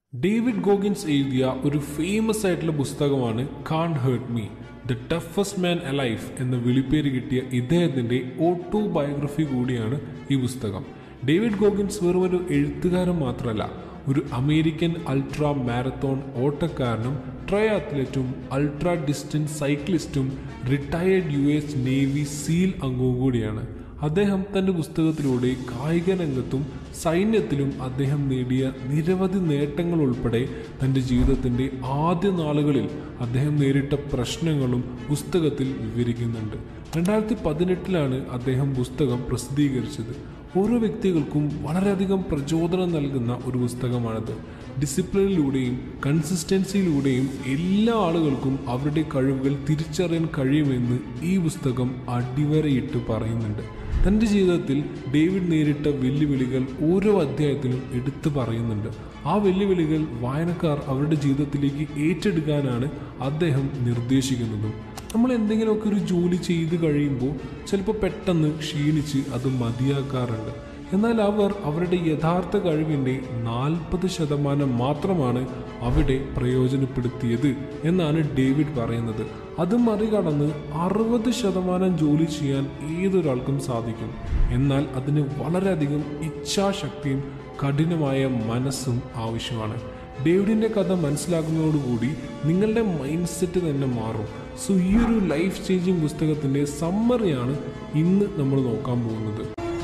David Goggins എഴുതിയ ഒരു famous ആയിട്ടുള്ള പുസ്തകമാണ് can't hurt me the toughest man alive എന്ന വിളിപ്പേര് കിട്ടിയ ഇദ്ദേഹത്തിന്റെ ഓട്ടോ ബയോഗ്രഫി കൂടിയാണ് ഈ പുസ്തകം ഡേവിഡ് ഗോഗിൻസ് വെറും ഒരു എഴുത്തുകാരൻ മാത്രമല്ല ഒരു അമേരിക്കൻ അൾട്രാ മാരത്തോൺ ഓട്ടക്കാരനും ട്രൈ അത്ലറ്റും അൾട്രാ ഡിസ്റ്റൻസ് സൈക്ലിസ്റ്റും retired U S navy seal അംഗവും കൂടിയാണ് അദ്ദേഹം തന്റെ പുസ്തകത്തിലൂടെ കായിക രംഗത്തും സൈന്യത്തിലും അദ്ദേഹം നേടിയ നിരവധി നേട്ടങ്ങൾ ഉൾപ്പെടെ തന്റെ ജീവിതത്തിന്റെ ആദ്യ നാളുകളിൽ അദ്ദേഹം നേരിട്ട പ്രശ്നങ്ങളും പുസ്തകത്തിൽ വിവരിക്കുന്നുണ്ട് രണ്ടായിരത്തി പതിനെട്ടിലാണ് അദ്ദേഹം പുസ്തകം പ്രസിദ്ധീകരിച്ചത് ഓരോ വ്യക്തികൾക്കും വളരെയധികം പ്രചോദനം നൽകുന്ന ഒരു പുസ്തകമാണിത് ഡിസിപ്ലിനിലൂടെയും കൺസിസ്റ്റൻസിയിലൂടെയും എല്ലാ ആളുകൾക്കും അവരുടെ കഴിവുകൾ തിരിച്ചറിയാൻ കഴിയുമെന്ന് ഈ പുസ്തകം അടിവരയിട്ട് പറയുന്നുണ്ട് തൻ്റെ ജീവിതത്തിൽ ഡേവിഡ് നേരിട്ട വെല്ലുവിളികൾ ഓരോ അധ്യായത്തിലും എടുത്തു പറയുന്നുണ്ട് ആ വെല്ലുവിളികൾ വായനക്കാർ അവരുടെ ജീവിതത്തിലേക്ക് ഏറ്റെടുക്കാനാണ് അദ്ദേഹം നിർദ്ദേശിക്കുന്നതും നമ്മൾ എന്തെങ്കിലുമൊക്കെ ഒരു ജോലി ചെയ്ത് കഴിയുമ്പോൾ ചിലപ്പോൾ പെട്ടെന്ന് ക്ഷീണിച്ച് അത് മതിയാക്കാറുണ്ട് എന്നാൽ അവർ അവരുടെ യഥാർത്ഥ കഴിവിൻ്റെ നാൽപ്പത് ശതമാനം മാത്രമാണ് അവിടെ പ്രയോജനപ്പെടുത്തിയത് എന്നാണ് ഡേവിഡ് പറയുന്നത് അത് മറികടന്ന് അറുപത് ശതമാനം ജോലി ചെയ്യാൻ ഏതൊരാൾക്കും സാധിക്കും എന്നാൽ അതിന് വളരെയധികം ഇച്ഛാശക്തിയും കഠിനമായ മനസ്സും ആവശ്യമാണ് ഡേവിഡിന്റെ കഥ മനസ്സിലാക്കുന്നതോടുകൂടി നിങ്ങളുടെ മൈൻഡ് സെറ്റ് തന്നെ മാറും സോ ഈ ഒരു ലൈഫ് ചേഞ്ചിങ് പുസ്തകത്തിന്റെ സമ്മറിയാണ് ഇന്ന് നമ്മൾ നോക്കാൻ പോകുന്നത്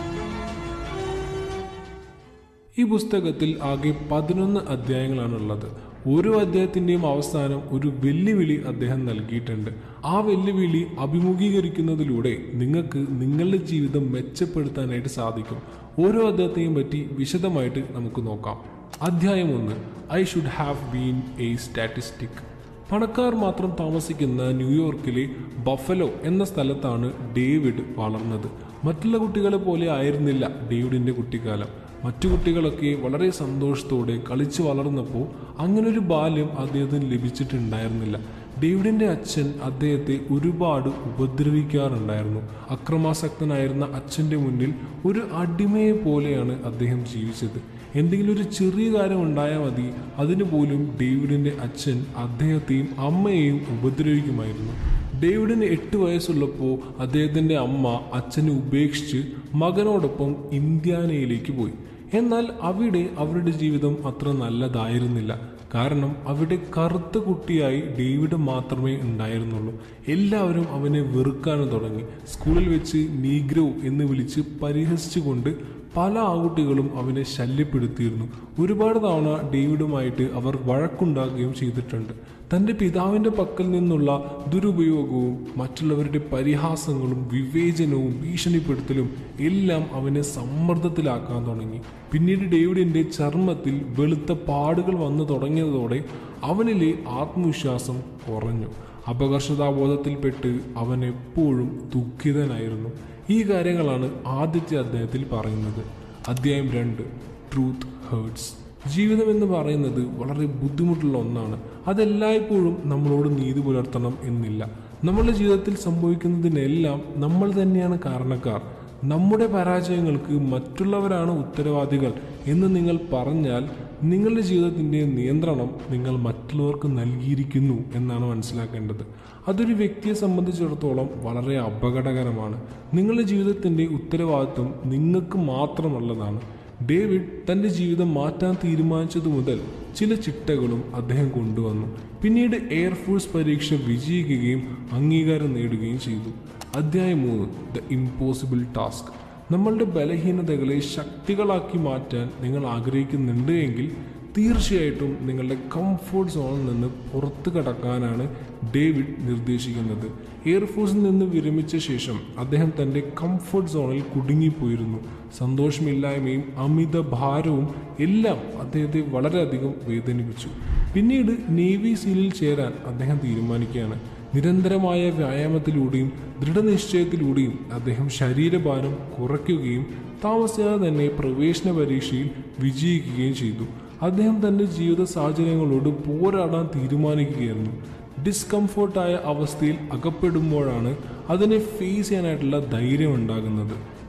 ഈ പുസ്തകത്തിൽ ആകെ പതിനൊന്ന് അധ്യായങ്ങളാണുള്ളത് ഓരോ അധ്യായത്തിന്റെയും അവസാനം ഒരു വെല്ലുവിളി അദ്ദേഹം നൽകിയിട്ടുണ്ട് ആ വെല്ലുവിളി അഭിമുഖീകരിക്കുന്നതിലൂടെ നിങ്ങൾക്ക് നിങ്ങളുടെ ജീവിതം മെച്ചപ്പെടുത്താനായിട്ട് സാധിക്കും ഓരോ അധ്യായത്തെയും പറ്റി വിശദമായിട്ട് നമുക്ക് നോക്കാം അധ്യായം ഒന്ന് I should have been a statistic പണക്കാർ മാത്രം താമസിക്കുന്ന ന്യൂയോർക്കിലെ ബഫലോ എന്ന സ്ഥലത്താണ് ഡേവിഡ് വളർന്നത് മറ്റുള്ള കുട്ടികളെ പോലെ ആയിരുന്നില്ല ഡേവിഡിന്റെ കുട്ടിക്കാലം മറ്റു കുട്ടികളൊക്കെ വളരെ സന്തോഷത്തോടെ കളിച്ചു വളർന്നപ്പോൾ അങ്ങനൊരു ബാല്യം അദ്ദേഹത്തിന് ലഭിച്ചിട്ടുണ്ടായിരുന്നില്ല ഡേവിഡിന്റെ അച്ഛൻ അദ്ദേഹത്തെ ഒരുപാട് ഉപദ്രവിക്കാറുണ്ടായിരുന്നു അക്രമാസക്തനായിരുന്ന അച്ഛന്റെ മുന്നിൽ ഒരു അടിമയെ പോലെയാണ് അദ്ദേഹം ജീവിച്ചത് എന്തെങ്കിലും ഒരു ചെറിയ കാര്യം ഉണ്ടായാൽ മതി അതിനു പോലും ഡേവിഡിന്റെ അച്ഛൻ അദ്ദേഹത്തെയും അമ്മയെയും ഉപദ്രവിക്കുമായിരുന്നു ഡേവിഡിന് എട്ട് വയസ്സുള്ളപ്പോൾ അദ്ദേഹത്തിന്റെ അമ്മ അച്ഛനെ ഉപേക്ഷിച്ച് മകനോടൊപ്പം ഇന്ത്യാനയിലേക്ക് പോയി എന്നാൽ അവിടെ അവരുടെ ജീവിതം അത്ര നല്ലതായിരുന്നില്ല കാരണം അവിടെ കറുത്ത കുട്ടിയായി ഡേവിഡ് മാത്രമേ ഉണ്ടായിരുന്നുള്ളൂ എല്ലാവരും അവനെ വെറുക്കാനും തുടങ്ങി സ്കൂളിൽ വെച്ച് നീഗ്രോ എന്ന് വിളിച്ച് പരിഹസിച്ചുകൊണ്ട് പല ആൺകുട്ടികളും അവനെ ശല്യപ്പെടുത്തിയിരുന്നു ഒരുപാട് തവണ ഡേവിഡുമായിട്ട് അവർ വഴക്കുണ്ടാക്കുകയും ചെയ്തിട്ടുണ്ട് തൻ്റെ പിതാവിൻ്റെ പക്കൽ നിന്നുള്ള ദുരുപയോഗവും മറ്റുള്ളവരുടെ പരിഹാസങ്ങളും വിവേചനവും ഭീഷണിപ്പെടുത്തലും എല്ലാം അവനെ സമ്മർദ്ദത്തിലാക്കാൻ തുടങ്ങി പിന്നീട് ഡേവിഡിൻ്റെ ചർമ്മത്തിൽ വെളുത്ത പാടുകൾ വന്നു തുടങ്ങിയതോടെ അവനിലെ ആത്മവിശ്വാസം കുറഞ്ഞു അപകർഷതാബോധത്തിൽപ്പെട്ട് അവൻ എപ്പോഴും ദുഃഖിതനായിരുന്നു ഈ കാര്യങ്ങളാണ് ആദ്യത്തെ അധ്യായത്തിൽ പറയുന്നത് അധ്യായം രണ്ട് ട്രൂത്ത് ഹേർട്സ് ജീവിതം എന്ന് പറയുന്നത് വളരെ ബുദ്ധിമുട്ടുള്ള ഒന്നാണ് അതെല്ലായ്പ്പോഴും നമ്മളോട് നീതി പുലർത്തണം എന്നില്ല നമ്മളുടെ ജീവിതത്തിൽ സംഭവിക്കുന്നതിനെല്ലാം നമ്മൾ തന്നെയാണ് കാരണക്കാർ നമ്മുടെ പരാജയങ്ങൾക്ക് മറ്റുള്ളവരാണ് ഉത്തരവാദികൾ എന്ന് നിങ്ങൾ പറഞ്ഞാൽ നിങ്ങളുടെ ജീവിതത്തിൻ്റെ നിയന്ത്രണം നിങ്ങൾ മറ്റുള്ളവർക്ക് നൽകിയിരിക്കുന്നു എന്നാണ് മനസ്സിലാക്കേണ്ടത് അതൊരു വ്യക്തിയെ സംബന്ധിച്ചിടത്തോളം വളരെ അപകടകരമാണ് നിങ്ങളുടെ ജീവിതത്തിൻ്റെ ഉത്തരവാദിത്വം നിങ്ങൾക്ക് മാത്രമുള്ളതാണ് ഡേവിഡ് തന്റെ ജീവിതം മാറ്റാൻ തീരുമാനിച്ചതു മുതൽ ചില ചിട്ടകളും അദ്ദേഹം കൊണ്ടുവന്നു പിന്നീട് എയർഫോഴ്സ് പരീക്ഷ വിജയിക്കുകയും അംഗീകാരം നേടുകയും ചെയ്തു അധ്യായം മൂന്ന് ദ ഇമ്പോസിബിൾ ടാസ്ക് നമ്മളുടെ ബലഹീനതകളെ ശക്തികളാക്കി മാറ്റാൻ നിങ്ങൾ ആഗ്രഹിക്കുന്നുണ്ട് എങ്കിൽ തീർച്ചയായിട്ടും നിങ്ങളുടെ കംഫോർട്ട് സോണിൽ നിന്ന് പുറത്തു കടക്കാനാണ് ഡേവിഡ് നിർദ്ദേശിക്കുന്നത് എയർഫോഴ്സിൽ നിന്ന് വിരമിച്ച ശേഷം അദ്ദേഹം തൻ്റെ കംഫർട്ട് സോണിൽ കുടുങ്ങിപ്പോയിരുന്നു സന്തോഷമില്ലായ്മയും അമിത ഭാരവും എല്ലാം അദ്ദേഹത്തെ വളരെയധികം വേദനിപ്പിച്ചു പിന്നീട് നേവി സീലിൽ ചേരാൻ അദ്ദേഹം തീരുമാനിക്കുകയാണ് നിരന്തരമായ വ്യായാമത്തിലൂടെയും ദൃഢനിശ്ചയത്തിലൂടെയും അദ്ദേഹം ശരീരഭാരം കുറയ്ക്കുകയും താമസിയാതെ തന്നെ പ്രവേശന പരീക്ഷയിൽ വിജയിക്കുകയും ചെയ്തു അദ്ദേഹം തന്റെ ജീവിത സാഹചര്യങ്ങളോട് പോരാടാൻ തീരുമാനിക്കുകയായിരുന്നു ഡിസ്കംഫോർട്ടായ അവസ്ഥയിൽ അകപ്പെടുമ്പോഴാണ് അതിനെ ഫേസ് ചെയ്യാനായിട്ടുള്ള ധൈര്യം ഉണ്ടാകുന്നത്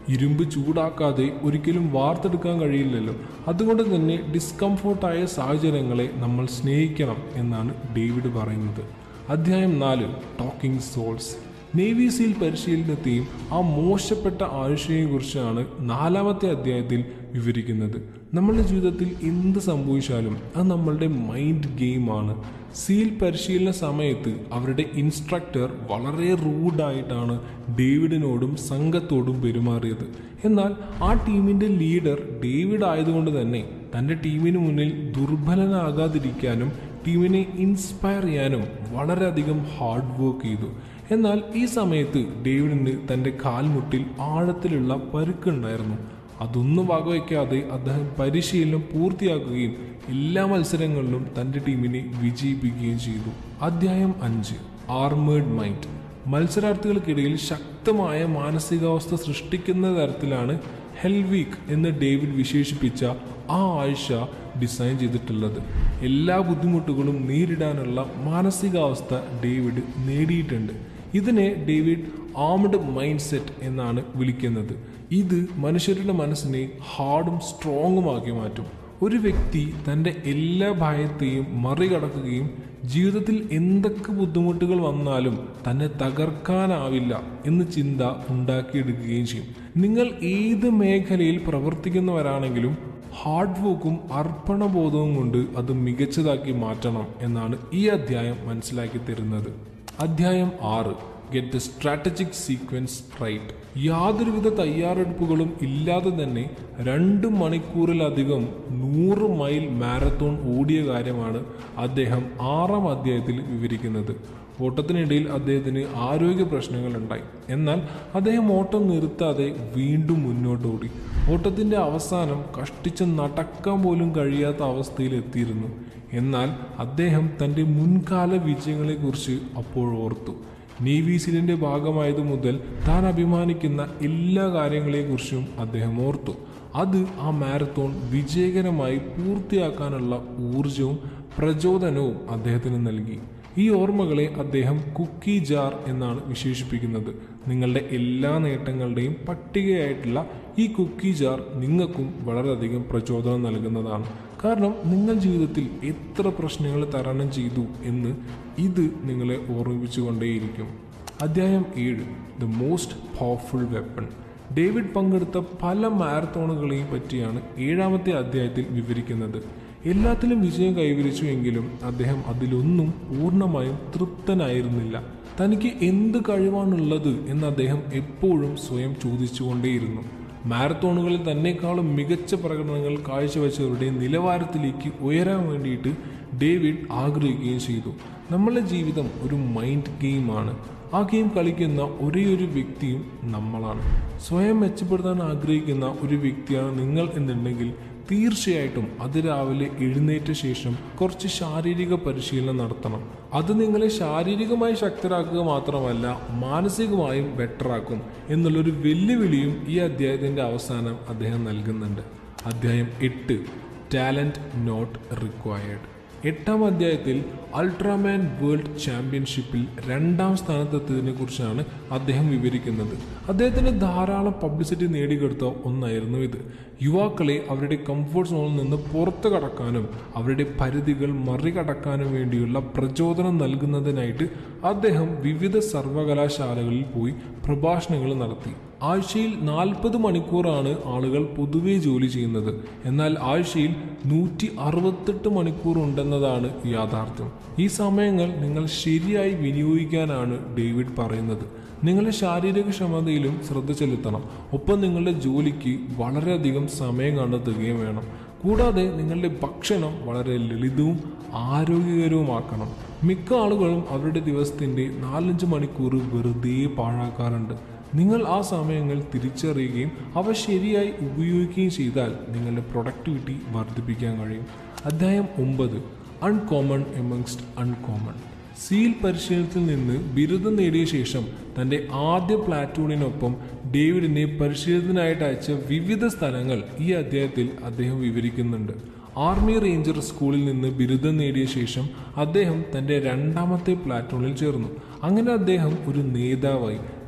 ഇരുമ്പ് ചൂടാക്കാതെ ഒരിക്കലും വാർത്തെടുക്കാൻ കഴിയില്ലല്ലോ അതുകൊണ്ട് തന്നെ ഡിസ്കംഫോർട്ടായ സാഹചര്യങ്ങളെ നമ്മൾ സ്നേഹിക്കണം എന്നാണ് ഡേവിഡ് പറയുന്നത് അധ്യായം നാല് ടോക്കിംഗ് സോൾസ് നേവി സീൽ പരിശീലനത്തെയും ആ മോശപ്പെട്ട ആയുഷയെക്കുറിച്ചാണ് നാലാമത്തെ അധ്യായത്തിൽ വിവരിക്കുന്നത് നമ്മളുടെ ജീവിതത്തിൽ എന്ത് സംഭവിച്ചാലും അത് നമ്മളുടെ മൈൻഡ് ഗെയിമാണ് സീൽ പരിശീലന സമയത്ത് അവരുടെ ഇൻസ്ട്രക്ടർ വളരെ റൂഡായിട്ടാണ് ഡേവിഡിനോടും സംഘത്തോടും പെരുമാറിയത് എന്നാൽ ആ ടീമിന്റെ ലീഡർ ഡേവിഡ് ആയതുകൊണ്ട് തന്നെ തൻ്റെ ടീമിന് മുന്നിൽ ദുർബലനാകാതിരിക്കാനും ടീമിനെ ഇൻസ്പയർ ചെയ്യാനും വളരെയധികം ഹാർഡ് വർക്ക് ചെയ്തു എന്നാൽ ഈ സമയത്ത് ഡേവിഡിന് തൻ്റെ കാൽമുട്ടിൽ ആഴത്തിലുള്ള പരുക്കുണ്ടായിരുന്നു അതൊന്നും വകവയ്ക്കാതെ അദ്ദേഹം പരിശീലനം പൂർത്തിയാക്കുകയും എല്ലാ മത്സരങ്ങളിലും തൻ്റെ ടീമിനെ വിജയിപ്പിക്കുകയും ചെയ്തു അധ്യായം അഞ്ച് ആർമേഡ് മൈൻഡ് മത്സരാർത്ഥികൾക്കിടയിൽ ശക്തമായ മാനസികാവസ്ഥ സൃഷ്ടിക്കുന്ന തരത്തിലാണ് ഹെൽവീക്ക് എന്ന് ഡേവിഡ് വിശേഷിപ്പിച്ച ആ ആഴ്ച ഡിസൈൻ ചെയ്തിട്ടുള്ളത് എല്ലാ ബുദ്ധിമുട്ടുകളും നേരിടാനുള്ള മാനസികാവസ്ഥ ഡേവിഡ് നേടിയിട്ടുണ്ട് ഇതിനെ ഡേവിഡ് ആംഡ് മൈൻഡ് സെറ്റ് എന്നാണ് വിളിക്കുന്നത് ഇത് മനുഷ്യരുടെ മനസ്സിനെ ഹാർഡും സ്ട്രോങ്ങുമാക്കി മാറ്റും ഒരു വ്യക്തി തൻ്റെ എല്ലാ ഭയത്തെയും മറികടക്കുകയും ജീവിതത്തിൽ എന്തൊക്കെ ബുദ്ധിമുട്ടുകൾ വന്നാലും തന്നെ തകർക്കാനാവില്ല എന്ന് ചിന്ത ഉണ്ടാക്കിയെടുക്കുകയും ചെയ്യും നിങ്ങൾ ഏത് മേഖലയിൽ പ്രവർത്തിക്കുന്നവരാണെങ്കിലും ഹാർഡ് വർക്കും അർപ്പണബോധവും കൊണ്ട് അത് മികച്ചതാക്കി മാറ്റണം എന്നാണ് ഈ അധ്യായം മനസ്സിലാക്കി തരുന്നത് അധ്യായം ആറ് get the strategic sequence right യാതൊരുവിധ തയ്യാറെടുപ്പുകളും ഇല്ലാതെ തന്നെ രണ്ട് മണിക്കൂറിലധികം നൂറ് മൈൽ മാരത്തോൺ ഓടിയ കാര്യമാണ് അദ്ദേഹം ആറാം അധ്യായത്തിൽ വിവരിക്കുന്നത് ഓട്ടത്തിനിടയിൽ അദ്ദേഹത്തിന് ആരോഗ്യ പ്രശ്നങ്ങൾ ഉണ്ടായി എന്നാൽ അദ്ദേഹം ഓട്ടം നിർത്താതെ വീണ്ടും മുന്നോട്ട് ഓടി ഓട്ടത്തിന്റെ അവസാനം കഷ്ടിച്ച് നടക്കാൻ പോലും കഴിയാത്ത അവസ്ഥയിൽ എത്തിയിരുന്നു എന്നാൽ അദ്ദേഹം തൻ്റെ മുൻകാല വിജയങ്ങളെക്കുറിച്ച് അപ്പോൾ ഓർത്തു നേവി സീലിന്റെ ഭാഗമായതു മുതൽ താൻ അഭിമാനിക്കുന്ന എല്ലാ കാര്യങ്ങളെക്കുറിച്ചും അദ്ദേഹം ഓർത്തു അത് ആ മാരത്തോൺ വിജയകരമായി പൂർത്തിയാക്കാനുള്ള ഊർജവും പ്രചോദനവും അദ്ദേഹത്തിന് നൽകി ഈ ഓർമ്മകളെ അദ്ദേഹം കുക്കി ജാർ എന്നാണ് വിശേഷിപ്പിക്കുന്നത് നിങ്ങളുടെ എല്ലാ നേട്ടങ്ങളുടെയും പട്ടികയായിട്ടുള്ള ഈ കുക്കി ജാർ നിങ്ങൾക്കും വളരെയധികം പ്രചോദനം നൽകുന്നതാണ് കാരണം നിങ്ങൾ ജീവിതത്തിൽ എത്ര പ്രശ്നങ്ങൾ തരണം ചെയ്തു എന്ന് ഇത് നിങ്ങളെ ഓർമ്മിപ്പിച്ചുകൊണ്ടേയിരിക്കും അധ്യായം ഏഴ് the most powerful weapon David പങ്കെടുത്ത പല മാരത്തോണുകളെയും പറ്റിയാണ് ഏഴാമത്തെ അധ്യായത്തിൽ വിവരിക്കുന്നത് എല്ലാത്തിലും വിജയം കൈവരിച്ചു എങ്കിലും അദ്ദേഹം അതിലൊന്നും പൂർണ്ണമായും തൃപ്തനായിരുന്നില്ല തനിക്ക് എന്ത് കഴിവാണുള്ളത് എന്ന് അദ്ദേഹം എപ്പോഴും സ്വയം ചോദിച്ചുകൊണ്ടേയിരുന്നു മാരത്തോണുകളിൽ തന്നെക്കാളും മികച്ച പ്രകടനങ്ങൾ കാഴ്ചവെച്ചവരുടെ നിലവാരത്തിലേക്ക് ഉയരാൻ വേണ്ടിയിട്ട് ഡേവിഡ് ആഗ്രഹിക്കുകയും ചെയ്തു നമ്മളുടെ ജീവിതം ഒരു മൈൻഡ് ഗെയിമാണ് ആ ഗെയിം കളിക്കുന്ന ഒരേ ഒരു വ്യക്തിയും നമ്മളാണ് സ്വയം മെച്ചപ്പെടുത്താൻ ആഗ്രഹിക്കുന്ന ഒരു വ്യക്തിയാണ് നിങ്ങൾ എന്നുണ്ടെങ്കിൽ തീർച്ചയായിട്ടും അതിരാവിലെ എഴുന്നേറ്റ ശേഷം കുറച്ച് ശാരീരിക പരിശീലനം നടത്തണം അത് നിങ്ങളെ ശാരീരികമായി ശക്തരാക്കുക മാത്രമല്ല മാനസികമായും ബെറ്ററാക്കും എന്നുള്ളൊരു വെല്ലുവിളിയും ഈ അധ്യായത്തിന്റെ അവസാനം അദ്ദേഹം നൽകുന്നുണ്ട് അധ്യായം എട്ട് ടാലന്റ് നോട്ട് റിക്വയർഡ് എട്ടാം അധ്യായത്തിൽ അൾട്രാമാൻ വേൾഡ് ചാമ്പ്യൻഷിപ്പിൽ രണ്ടാം സ്ഥാനത്തെത്തിയതിനെ കുറിച്ചാണ് അദ്ദേഹം വിവരിക്കുന്നത് അദ്ദേഹത്തിന് ധാരാളം പബ്ലിസിറ്റി നേടിക്കൊടുത്ത ഒന്നായിരുന്നു ഇത് യുവാക്കളെ അവരുടെ കംഫർട്ട് സോണിൽ നിന്ന് പുറത്തു കടക്കാനും അവരുടെ പരിധികൾ മറികടക്കാനും വേണ്ടിയുള്ള പ്രചോദനം നൽകുന്നതിനായിട്ട് അദ്ദേഹം വിവിധ സർവകലാശാലകളിൽ പോയി പ്രഭാഷണങ്ങൾ നടത്തി ആഴ്ചയിൽ നാൽപ്പത് മണിക്കൂറാണ് ആളുകൾ പൊതുവെ ജോലി ചെയ്യുന്നത് എന്നാൽ ആഴ്ചയിൽ നൂറ്റി അറുപത്തെട്ട് മണിക്കൂർ ഉണ്ടെന്നതാണ് യാഥാർത്ഥ്യം ഈ സമയങ്ങൾ നിങ്ങൾ ശരിയായി വിനിയോഗിക്കാനാണ് ഡേവിഡ് പറയുന്നത് നിങ്ങളുടെ ശാരീരിക ക്ഷമതയിലും ശ്രദ്ധ ചെലുത്തണം ഒപ്പം നിങ്ങളുടെ ജോലിക്ക് വളരെയധികം സമയം കണ്ടെത്തുകയും വേണം കൂടാതെ നിങ്ങളുടെ ഭക്ഷണം വളരെ ലളിതവും ആരോഗ്യകരവുമാക്കണം മിക്ക ആളുകളും അവരുടെ ദിവസത്തിന്റെ നാലഞ്ച് മണിക്കൂർ വെറുതെ പാഴാക്കാറുണ്ട് നിങ്ങൾ ആ സമയങ്ങൾ തിരിച്ചറിയുകയും അവ ശരിയായി ഉപയോഗിക്കുകയും ചെയ്താൽ നിങ്ങളുടെ പ്രൊഡക്ടിവിറ്റി വർദ്ധിപ്പിക്കാൻ കഴിയും അധ്യായം ഒമ്പത് അൺകോമൺ എമംഗ്സ്റ്റ് അൺകോമൺ സീൽ പരിശീലനത്തിൽ നിന്ന് ബിരുദം നേടിയ ശേഷം തന്റെ ആദ്യ പ്ലാറ്റൂണിനൊപ്പം ഡേവിഡിനെ പരിശീലനത്തിനായിട്ട് അയച്ച വിവിധ സ്ഥലങ്ങൾ ഈ അധ്യായത്തിൽ അദ്ദേഹം വിവരിക്കുന്നുണ്ട് ആർമി റേഞ്ചർ സ്കൂളിൽ നിന്ന് ബിരുദം നേടിയ ശേഷം അദ്ദേഹം തന്റെ രണ്ടാമത്തെ പ്ലാറ്റൂണിൽ ചേർന്നു അങ്ങനെ അദ്ദേഹം ഒരു നേതാവായി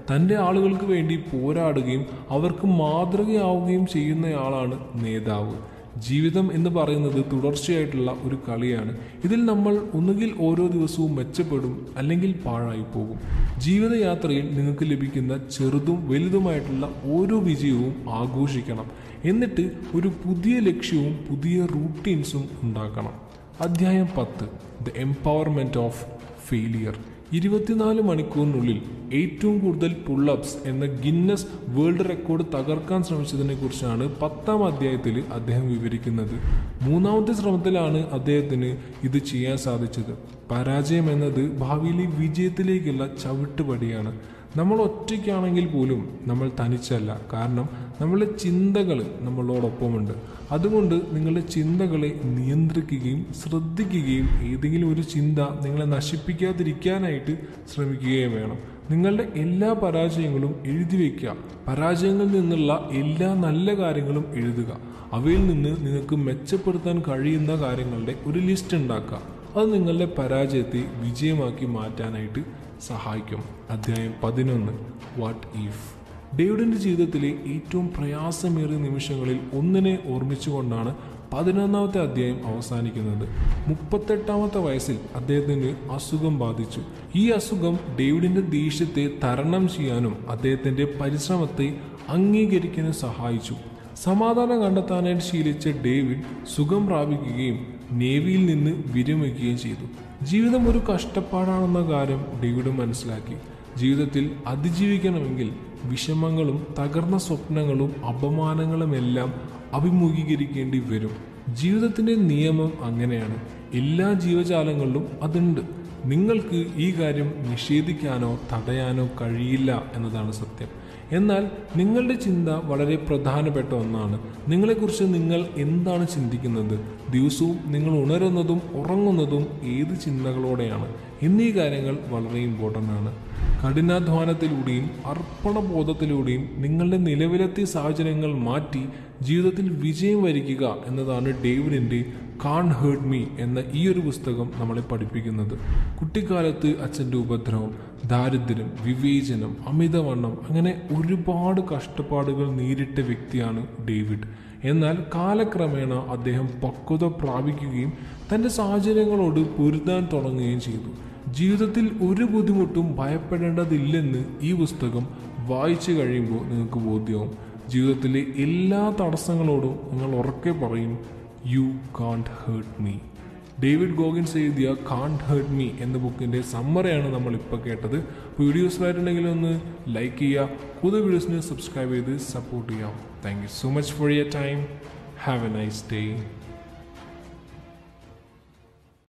തൻ്റെ ആളുകൾക്ക് വേണ്ടി പോരാടുകയും അവർക്ക് മാതൃകയാവുകയും ചെയ്യുന്നയാളാണ് നേതാവ് ജീവിതം എന്ന് പറയുന്നത് തുടർച്ചയായിട്ടുള്ള ഒരു കളിയാണ് ഇതിൽ നമ്മൾ ഒന്നുകിൽ ഓരോ ദിവസവും മെച്ചപ്പെടും അല്ലെങ്കിൽ പാഴായി പോകും ജീവിതയാത്രയിൽ നിങ്ങൾക്ക് ലഭിക്കുന്ന ചെറുതും വലുതുമായിട്ടുള്ള ഓരോ വിജയവും ആഘോഷിക്കണം എന്നിട്ട് ഒരു പുതിയ ലക്ഷ്യവും പുതിയ റൂട്ടീൻസും ഉണ്ടാക്കണം അധ്യായം പത്ത് ദ എംപവർമെന്റ് ഓഫ് ഫെയിലിയർ ഇരുപത്തിനാല് മണിക്കൂറിനുള്ളിൽ ഏറ്റവും കൂടുതൽ പുള്ളപ്സ് എന്ന ഗിന്നസ് വേൾഡ് റെക്കോർഡ് തകർക്കാൻ ശ്രമിച്ചതിനെ കുറിച്ചാണ് പത്താം അധ്യായത്തിൽ അദ്ദേഹം വിവരിക്കുന്നത് മൂന്നാമത്തെ ശ്രമത്തിലാണ് അദ്ദേഹത്തിന് ഇത് ചെയ്യാൻ സാധിച്ചത് പരാജയം എന്നത് ഭാവിയിലെ വിജയത്തിലേക്കുള്ള ചവിട്ടുപടിയാണ് നമ്മൾ ഒറ്റയ്ക്കാണെങ്കിൽ പോലും നമ്മൾ തനിച്ചല്ല കാരണം നമ്മളുടെ ചിന്തകൾ നമ്മളോടൊപ്പമുണ്ട് അതുകൊണ്ട് നിങ്ങളുടെ ചിന്തകളെ നിയന്ത്രിക്കുകയും ശ്രദ്ധിക്കുകയും ഏതെങ്കിലും ഒരു ചിന്ത നിങ്ങളെ നശിപ്പിക്കാതിരിക്കാനായിട്ട് ശ്രമിക്കുകയും വേണം നിങ്ങളുടെ എല്ലാ പരാജയങ്ങളും എഴുതി വയ്ക്കുക പരാജയങ്ങളിൽ നിന്നുള്ള എല്ലാ നല്ല കാര്യങ്ങളും എഴുതുക അവയിൽ നിന്ന് നിങ്ങൾക്ക് മെച്ചപ്പെടുത്താൻ കഴിയുന്ന കാര്യങ്ങളുടെ ഒരു ലിസ്റ്റ് ഉണ്ടാക്കുക അത് നിങ്ങളുടെ പരാജയത്തെ വിജയമാക്കി മാറ്റാനായിട്ട് സഹായിക്കും അധ്യായം പതിനൊന്ന് വാട്ട് ഈഫ് ഡേവിഡിന്റെ ജീവിതത്തിലെ ഏറ്റവും പ്രയാസമേറിയ നിമിഷങ്ങളിൽ ഒന്നിനെ ഓർമ്മിച്ചുകൊണ്ടാണ് പതിനൊന്നാമത്തെ അധ്യായം അവസാനിക്കുന്നത് മുപ്പത്തെട്ടാമത്തെ വയസ്സിൽ അദ്ദേഹത്തിന് അസുഖം ബാധിച്ചു ഈ അസുഖം ഡേവിഡിന്റെ ദേഷ്യത്തെ തരണം ചെയ്യാനും അദ്ദേഹത്തിന്റെ പരിശ്രമത്തെ അംഗീകരിക്കാനും സഹായിച്ചു സമാധാനം കണ്ടെത്താനായിട്ട് ശീലിച്ച ഡേവിഡ് സുഖം പ്രാപിക്കുകയും നേവിയിൽ നിന്ന് വിരമിക്കുകയും ചെയ്തു ജീവിതം ഒരു കഷ്ടപ്പാടാണെന്ന കാര്യം ഡേവിഡ് മനസ്സിലാക്കി ജീവിതത്തിൽ അതിജീവിക്കണമെങ്കിൽ വിഷമങ്ങളും തകർന്ന സ്വപ്നങ്ങളും അപമാനങ്ങളുമെല്ലാം അഭിമുഖീകരിക്കേണ്ടി വരും ജീവിതത്തിന്റെ നിയമം അങ്ങനെയാണ് എല്ലാ ജീവജാലങ്ങളിലും അതുണ്ട് നിങ്ങൾക്ക് ഈ കാര്യം നിഷേധിക്കാനോ തടയാനോ കഴിയില്ല എന്നതാണ് സത്യം എന്നാൽ നിങ്ങളുടെ ചിന്ത വളരെ പ്രധാനപ്പെട്ട ഒന്നാണ് നിങ്ങളെക്കുറിച്ച് നിങ്ങൾ എന്താണ് ചിന്തിക്കുന്നത് ദിവസവും നിങ്ങൾ ഉണരുന്നതും ഉറങ്ങുന്നതും ഏത് ചിന്തകളോടെയാണ് എന്നീ കാര്യങ്ങൾ വളരെ ഇമ്പോർട്ടൻ്റ് ആണ് കഠിനാധ്വാനത്തിലൂടെയും അർപ്പണബോധത്തിലൂടെയും നിങ്ങളുടെ നിലവിലത്തെ സാഹചര്യങ്ങൾ മാറ്റി ജീവിതത്തിൽ വിജയം വരിക്കുക എന്നതാണ് ഡേവിഡിൻ്റെ കാൺ ഹേർട്ട് മീ എന്ന ഈ ഒരു പുസ്തകം നമ്മളെ പഠിപ്പിക്കുന്നത് കുട്ടിക്കാലത്ത് അച്ഛൻ്റെ ഉപദ്രവം ദാരിദ്ര്യം വിവേചനം അമിതവണ്ണം അങ്ങനെ ഒരുപാട് കഷ്ടപ്പാടുകൾ നേരിട്ട വ്യക്തിയാണ് ഡേവിഡ് എന്നാൽ കാലക്രമേണ അദ്ദേഹം പക്വത പ്രാപിക്കുകയും തൻ്റെ സാഹചര്യങ്ങളോട് പൊരുതാൻ തുടങ്ങുകയും ചെയ്തു ജീവിതത്തിൽ ഒരു ബുദ്ധിമുട്ടും ഭയപ്പെടേണ്ടതില്ലെന്ന് ഈ പുസ്തകം വായിച്ചു കഴിയുമ്പോൾ നിങ്ങൾക്ക് ബോധ്യമാവും ജീവിതത്തിലെ എല്ലാ തടസ്സങ്ങളോടും നിങ്ങൾ ഉറക്കെ പറയും you can't hurt me David Goggins എഴുതിയ കാൺട്ട് ഹേർട്ട് മീ എന്ന ബുക്കിൻ്റെ സമ്മറിയാണ് നമ്മൾ ഇപ്പോൾ കേട്ടത് അപ്പോൾ വീഡിയോസ് ആയിട്ടുണ്ടെങ്കിൽ ഒന്ന് ലൈക്ക് ചെയ്യുക കൂടുതൽ വീഡിയോസിന് സബ്സ്ക്രൈബ് ചെയ്ത് സപ്പോർട്ട് ചെയ്യാം thank you so much for your time have a nice day